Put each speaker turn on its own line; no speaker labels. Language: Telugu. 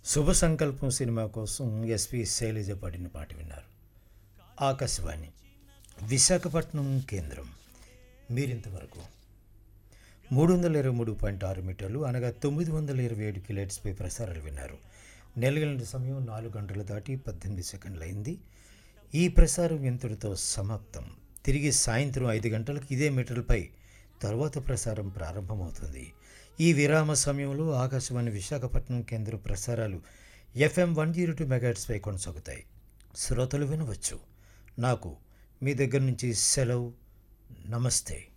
శుభ సంకల్పం సినిమా కోసం ఎస్పి శైలజ పాడిన పాట విన్నారు ఆకాశవాణి విశాఖపట్నం కేంద్రం మీరింతవరకు మూడు వందల ఇరవై మూడు పాయింట్ ఆరు మీటర్లు అనగా తొమ్మిది వందల ఇరవై ఏడు కిలోట్స్పై ప్రసారాలు విన్నారు నెలగంట సమయం నాలుగు గంటలు దాటి పద్దెనిమిది సెకండ్లు అయింది ఈ ప్రసారం ఇంతటితో సమాప్తం తిరిగి సాయంత్రం ఐదు గంటలకు ఇదే మీటర్లపై తరువాత ప్రసారం ప్రారంభమవుతుంది ఈ విరామ సమయంలో ఆకాశవాణి విశాఖపట్నం కేంద్ర ప్రసారాలు ఎఫ్ఎం వన్ జీరో టూ మెగాట్స్పై కొనసాగుతాయి శ్రోతలు వినవచ్చు నాకు మీ దగ్గర నుంచి సెలవు నమస్తే